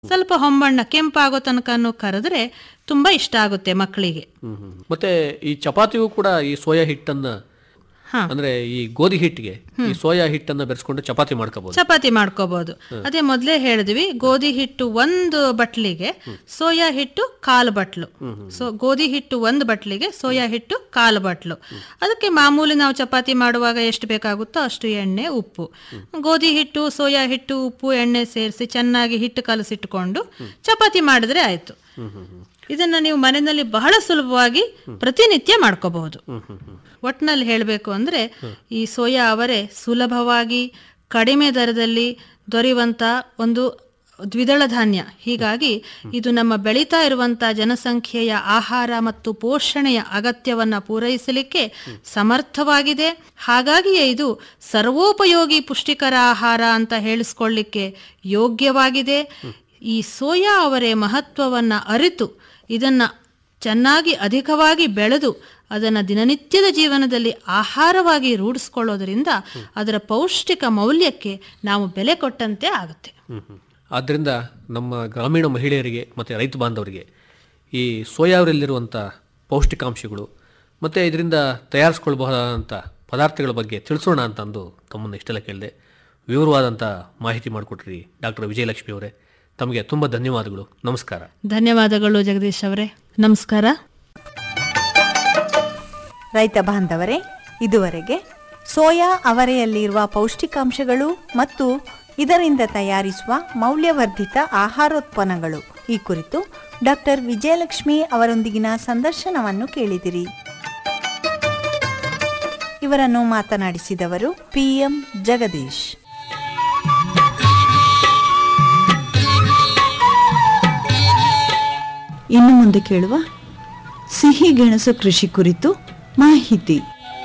ಸ್ವಲ್ಪ ಹೊಂಬಣ್ಣ ಕೆಂಪಾಗೋ ತನಕನೂ ಕರೆದ್ರೆ ತುಂಬಾ ಇಷ್ಟ ಆಗುತ್ತೆ ಮಕ್ಕಳಿಗೆ ಹ್ಮ್ ಹ್ಮ್. ಮತ್ತೆ ಈ ಚಪಾತಿಗೂ ಕೂಡ ಈ ಸೋಯಾ ಹಿಟ್ಟನ್ನ ಹಾ ಅಂದ್ರೆ ಈ ಗೋಧಿ ಹಿಟ್ಟಿಗೆ ಈ ಸೋಯಾ ಹಿಟ್ಟನ್ನ ಬೆರೆಸ್ಕೊಂಡು ಚಪಾತಿ ಮಾಡ್ಕೋಬಹುದು ಚಪಾತಿ ಮಾಡ್ಕೋಬಹುದು ಅದೇ ಮೊದಲೇ ಹೇಳಿದ್ವಿ ಗೋಧಿ ಹಿಟ್ಟು ಒಂದು ಬಟ್ಲಿಗೆ ಸೋಯಾ ಹಿಟ್ಟು ಕಾಲು ಬಟ್ಲು ಸೊ ಗೋಧಿ ಹಿಟ್ಟು ಒಂದು ಬಟ್ಲಿಗೆ ಸೋಯಾ ಹಿಟ್ಟು ಕಾಲು ಬಟ್ಲು ಅದಕ್ಕೆ ಮಾಮೂಲಿ ನಾವು ಚಪಾತಿ ಮಾಡುವಾಗ ಎಷ್ಟು ಬೇಕಾಗುತ್ತೋ ಅಷ್ಟು ಎಣ್ಣೆ ಉಪ್ಪು ಗೋಧಿ ಹಿಟ್ಟು ಸೋಯಾ ಹಿಟ್ಟು ಉಪ್ಪು ಎಣ್ಣೆ ಸೇರಿಸಿ ಚೆನ್ನಾಗಿ ಹಿಟ್ಟು ಕಲಸಿಟ್ಕೊಂಡು ಚಪಾತಿ ಮಾಡಿದ್ರೆ ಆಯ್ತು ಇದನ್ನ ನೀವು ಮನೆಯಲ್ಲಿ ಬಹಳ ಸುಲಭವಾಗಿ ಪ್ರತಿನಿತ್ಯ ಮಾಡ್ಕೋಬಹುದು ಒಟ್ನಲ್ಲಿ ಹೇಳಬೇಕು ಅಂದ್ರೆ ಈ ಸೋಯಾ ಅವರೆ ಸುಲಭವಾಗಿ ಕಡಿಮೆ ದರದಲ್ಲಿ ದೊರೆಯುವಂತ ಒಂದು ದ್ವಿದಳ ಧಾನ್ಯ ಹೀಗಾಗಿ ಇದು ನಮ್ಮ ಬೆಳೀತಾ ಇರುವಂತ ಜನಸಂಖ್ಯೆಯ ಆಹಾರ ಮತ್ತು ಪೋಷಣೆಯ ಅಗತ್ಯವನ್ನ ಪೂರೈಸಲಿಕ್ಕೆ ಸಮರ್ಥವಾಗಿದೆ ಹಾಗಾಗಿಯೇ ಇದು ಸರ್ವೋಪಯೋಗಿ ಪುಷ್ಟಿಕರ ಆಹಾರ ಅಂತ ಹೇಳಿಸ್ಕೊಳ್ಳಿಕ್ಕೆ ಯೋಗ್ಯವಾಗಿದೆ ಈ ಸೋಯಾ ಅವರೆ ಮಹತ್ವವನ್ನ ಅರಿತು ಇದನ್ನ ಚೆನ್ನಾಗಿ ಅಧಿಕವಾಗಿ ಬೆಳೆದು ಅದನ್ನು ದಿನನಿತ್ಯದ ಜೀವನದಲ್ಲಿ ಆಹಾರವಾಗಿ ರೂಢಿಸ್ಕೊಳ್ಳೋದ್ರಿಂದ ಅದರ ಪೌಷ್ಟಿಕ ಮೌಲ್ಯಕ್ಕೆ ನಾವು ಬೆಲೆ ಕೊಟ್ಟಂತೆ ಆಗುತ್ತೆ ಆದ್ದರಿಂದ ನಮ್ಮ ಗ್ರಾಮೀಣ ಮಹಿಳೆಯರಿಗೆ ಮತ್ತು ರೈತ ಬಾಂಧವರಿಗೆ ಈ ಸೋಯಾವರಲ್ಲಿರುವಂಥ ಪೌಷ್ಟಿಕಾಂಶಗಳು ಮತ್ತು ಇದರಿಂದ ತಯಾರಿಸ್ಕೊಳ್ಬಹುದಾದಂಥ ಪದಾರ್ಥಗಳ ಬಗ್ಗೆ ತಿಳಿಸೋಣ ಅಂತಂದು ತಮ್ಮನ್ನು ಇಷ್ಟೆಲ್ಲ ಕೇಳಿದೆ ವಿವರವಾದಂಥ ಮಾಹಿತಿ ಮಾಡಿಕೊಟ್ರಿ ಡಾಕ್ಟರ್ ವಿಜಯಲಕ್ಷ್ಮಿ ಅವರೇ ತಮಗೆ ತುಂಬ ಧನ್ಯವಾದಗಳು ನಮಸ್ಕಾರ ಧನ್ಯವಾದಗಳು ಜಗದೀಶ್ ಅವರೇ ನಮಸ್ಕಾರ ರೈತ ಬಾಂಧವರೇ ಇದುವರೆಗೆ ಸೋಯಾ ಅವರೆಯಲ್ಲಿರುವ ಪೌಷ್ಟಿಕಾಂಶಗಳು ಮತ್ತು ಇದರಿಂದ ತಯಾರಿಸುವ ಮೌಲ್ಯವರ್ಧಿತ ಆಹಾರೋತ್ಪನ್ನಗಳು ಈ ಕುರಿತು ಡಾಕ್ಟರ್ ವಿಜಯಲಕ್ಷ್ಮಿ ಅವರೊಂದಿಗಿನ ಸಂದರ್ಶನವನ್ನು ಕೇಳಿದಿರಿ ಇವರನ್ನು ಮಾತನಾಡಿಸಿದವರು ಪಿಎಂ ಜಗದೀಶ್ ಇನ್ನು ಮುಂದೆ ಕೇಳುವ ಸಿಹಿ ಗೆಣಸು ಕೃಷಿ ಕುರಿತು ಮಾಹಿತಿ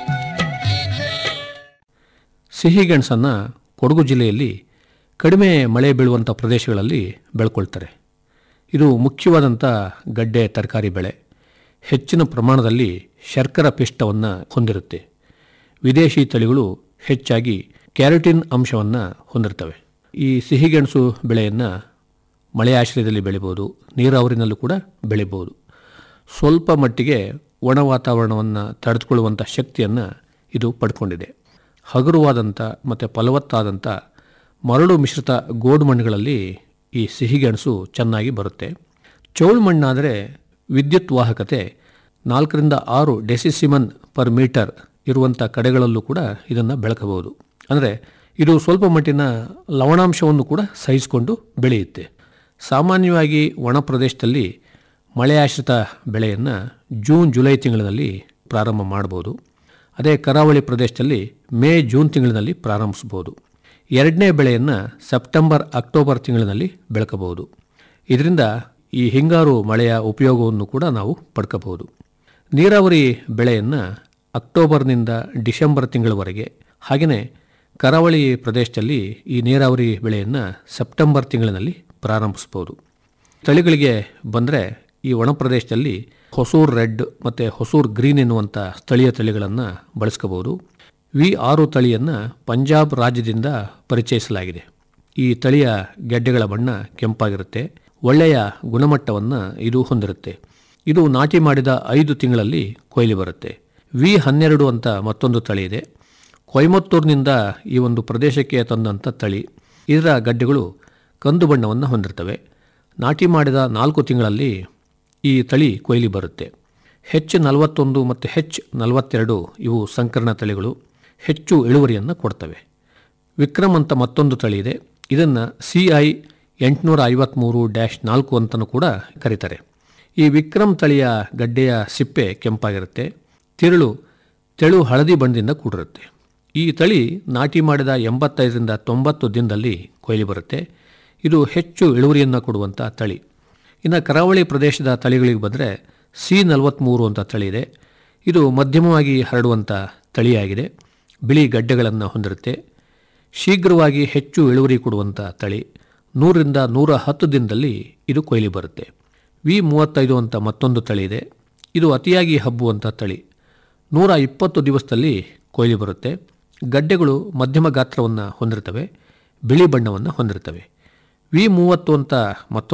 ಸಿಹಿಗೆಣಸನ್ನು ಕೊಡಗು ಜಿಲ್ಲೆಯಲ್ಲಿ ಕಡಿಮೆ ಮಳೆ ಬೀಳುವಂಥ ಪ್ರದೇಶಗಳಲ್ಲಿ ಬೆಳ್ಕೊಳ್ತಾರೆ ಇದು ಮುಖ್ಯವಾದಂಥ ಗಡ್ಡೆ ತರಕಾರಿ ಬೆಳೆ ಹೆಚ್ಚಿನ ಪ್ರಮಾಣದಲ್ಲಿ ಶರ್ಕರ ಪಿಷ್ಟವನ್ನು ಹೊಂದಿರುತ್ತೆ ವಿದೇಶಿ ತಳಿಗಳು ಹೆಚ್ಚಾಗಿ ಕ್ಯಾರಟಿನ್ ಅಂಶವನ್ನು ಹೊಂದಿರ್ತವೆ ಈ ಸಿಹಿಗೆಣಸು ಬೆಳೆಯನ್ನು ಮಳೆಯಾಶ್ರಯದಲ್ಲಿ ಬೆಳಿಬೋದು ನೀರಾವರಿನಲ್ಲೂ ಕೂಡ ಬೆಳಿಬೋದು ಸ್ವಲ್ಪ ಮಟ್ಟಿಗೆ ಒಣ ವಾತಾವರಣವನ್ನು ತಡೆದುಕೊಳ್ಳುವಂಥ ಶಕ್ತಿಯನ್ನು ಇದು ಪಡ್ಕೊಂಡಿದೆ ಹಗುರವಾದಂಥ ಮತ್ತು ಫಲವತ್ತಾದಂಥ ಮರಳು ಮಿಶ್ರಿತ ಗೋಡು ಮಣ್ಣುಗಳಲ್ಲಿ ಈ ಸಿಹಿಗೆಣಸು ಚೆನ್ನಾಗಿ ಬರುತ್ತೆ ಚೌಳು ಮಣ್ಣಾದರೆ ವಿದ್ಯುತ್ ವಾಹಕತೆ ನಾಲ್ಕರಿಂದ ಆರು ಡೆಸಿಸಿಮನ್ ಪರ್ ಮೀಟರ್ ಇರುವಂಥ ಕಡೆಗಳಲ್ಲೂ ಕೂಡ ಇದನ್ನು ಬೆಳಕಬಹುದು ಅಂದರೆ ಇದು ಸ್ವಲ್ಪ ಮಟ್ಟಿನ ಲವಣಾಂಶವನ್ನು ಕೂಡ ಸಹಿಸಿಕೊಂಡು ಬೆಳೆಯುತ್ತೆ ಸಾಮಾನ್ಯವಾಗಿ ಒಣ ಪ್ರದೇಶದಲ್ಲಿ ಮಳೆಯಾಶ್ರಿತ ಬೆಳೆಯನ್ನು ಜೂನ್ ಜುಲೈ ತಿಂಗಳಿನಲ್ಲಿ ಪ್ರಾರಂಭ ಮಾಡ್ಬೋದು ಅದೇ ಕರಾವಳಿ ಪ್ರದೇಶದಲ್ಲಿ ಮೇ ಜೂನ್ ತಿಂಗಳಿನಲ್ಲಿ ಪ್ರಾರಂಭಿಸ್ಬೋದು ಎರಡನೇ ಬೆಳೆಯನ್ನು ಸೆಪ್ಟೆಂಬರ್ ಅಕ್ಟೋಬರ್ ತಿಂಗಳಿನಲ್ಲಿ ಬೆಳಕಬಹುದು ಇದರಿಂದ ಈ ಹಿಂಗಾರು ಮಳೆಯ ಉಪಯೋಗವನ್ನು ಕೂಡ ನಾವು ಪಡ್ಕೋಬಹುದು ನೀರಾವರಿ ಬೆಳೆಯನ್ನು ಅಕ್ಟೋಬರ್ನಿಂದ ಡಿಸೆಂಬರ್ ತಿಂಗಳವರೆಗೆ ಹಾಗೆಯೇ ಕರಾವಳಿ ಪ್ರದೇಶದಲ್ಲಿ ಈ ನೀರಾವರಿ ಬೆಳೆಯನ್ನು ಸೆಪ್ಟೆಂಬರ್ ತಿಂಗಳಿನಲ್ಲಿ ಪ್ರಾರಂಭಿಸ್ಬೋದು ತಳಿಗಳಿಗೆ ಬಂದರೆ ಈ ಒಣ ಪ್ರದೇಶದಲ್ಲಿ ಹೊಸೂರ್ ರೆಡ್ ಮತ್ತು ಹೊಸೂರ್ ಗ್ರೀನ್ ಎನ್ನುವಂಥ ಸ್ಥಳೀಯ ತಳಿಗಳನ್ನು ಬಳಸ್ಕೋಬೋದು ವಿ ಆರು ತಳಿಯನ್ನು ಪಂಜಾಬ್ ರಾಜ್ಯದಿಂದ ಪರಿಚಯಿಸಲಾಗಿದೆ ಈ ತಳಿಯ ಗೆಡ್ಡೆಗಳ ಬಣ್ಣ ಕೆಂಪಾಗಿರುತ್ತೆ ಒಳ್ಳೆಯ ಗುಣಮಟ್ಟವನ್ನು ಇದು ಹೊಂದಿರುತ್ತೆ ಇದು ನಾಟಿ ಮಾಡಿದ ಐದು ತಿಂಗಳಲ್ಲಿ ಕೊಯ್ಲಿ ಬರುತ್ತೆ ವಿ ಹನ್ನೆರಡು ಅಂತ ಮತ್ತೊಂದು ತಳಿ ಇದೆ ಕೊಯಮತ್ತೂರಿನಿಂದ ಈ ಒಂದು ಪ್ರದೇಶಕ್ಕೆ ತಂದಂಥ ತಳಿ ಇದರ ಗಡ್ಡೆಗಳು ಕಂದು ಬಣ್ಣವನ್ನು ಹೊಂದಿರ್ತವೆ ನಾಟಿ ಮಾಡಿದ ನಾಲ್ಕು ತಿಂಗಳಲ್ಲಿ ಈ ತಳಿ ಕೊಯ್ಲಿ ಬರುತ್ತೆ ಹೆಚ್ ನಲವತ್ತೊಂದು ಮತ್ತು ಹೆಚ್ ನಲವತ್ತೆರಡು ಇವು ಸಂಕರಣ ತಳಿಗಳು ಹೆಚ್ಚು ಇಳುವರಿಯನ್ನು ಕೊಡ್ತವೆ ವಿಕ್ರಮ್ ಅಂತ ಮತ್ತೊಂದು ತಳಿ ಇದೆ ಇದನ್ನು ಸಿ ಐ ಎಂಟುನೂರ ಐವತ್ತ್ಮೂರು ಡ್ಯಾಶ್ ನಾಲ್ಕು ಅಂತಲೂ ಕೂಡ ಕರೀತಾರೆ ಈ ವಿಕ್ರಮ್ ತಳಿಯ ಗಡ್ಡೆಯ ಸಿಪ್ಪೆ ಕೆಂಪಾಗಿರುತ್ತೆ ತಿರುಳು ತೆಳು ಹಳದಿ ಬಣ್ಣದಿಂದ ಕೂಡಿರುತ್ತೆ ಈ ತಳಿ ನಾಟಿ ಮಾಡಿದ ಎಂಬತ್ತೈದರಿಂದ ತೊಂಬತ್ತು ದಿನದಲ್ಲಿ ಕೊಯ್ಲಿ ಬರುತ್ತೆ ಇದು ಹೆಚ್ಚು ಇಳುವರಿಯನ್ನು ಕೊಡುವಂಥ ತಳಿ ಇನ್ನು ಕರಾವಳಿ ಪ್ರದೇಶದ ತಳಿಗಳಿಗೆ ಬಂದರೆ ಸಿ ನಲವತ್ತ್ಮೂರು ಅಂತ ತಳಿ ಇದೆ ಇದು ಮಧ್ಯಮವಾಗಿ ಹರಡುವಂಥ ತಳಿಯಾಗಿದೆ ಬಿಳಿ ಗಡ್ಡೆಗಳನ್ನು ಹೊಂದಿರುತ್ತೆ ಶೀಘ್ರವಾಗಿ ಹೆಚ್ಚು ಇಳುವರಿ ಕೊಡುವಂಥ ತಳಿ ನೂರರಿಂದ ನೂರ ಹತ್ತು ದಿನದಲ್ಲಿ ಇದು ಕೊಯ್ಲಿ ಬರುತ್ತೆ ವಿ ಮೂವತ್ತೈದು ಅಂತ ಮತ್ತೊಂದು ತಳಿ ಇದೆ ಇದು ಅತಿಯಾಗಿ ಹಬ್ಬುವಂಥ ತಳಿ ನೂರ ಇಪ್ಪತ್ತು ದಿವಸದಲ್ಲಿ ಕೊಯ್ಲಿ ಬರುತ್ತೆ ಗಡ್ಡೆಗಳು ಮಧ್ಯಮ ಗಾತ್ರವನ್ನು ಹೊಂದಿರ್ತವೆ ಬಿಳಿ ಬಣ್ಣವನ್ನು ಹೊಂದಿರ್ತವೆ ವಿ ಮೂವತ್ತು ಅಂತ ಮತ್ತೊಂದು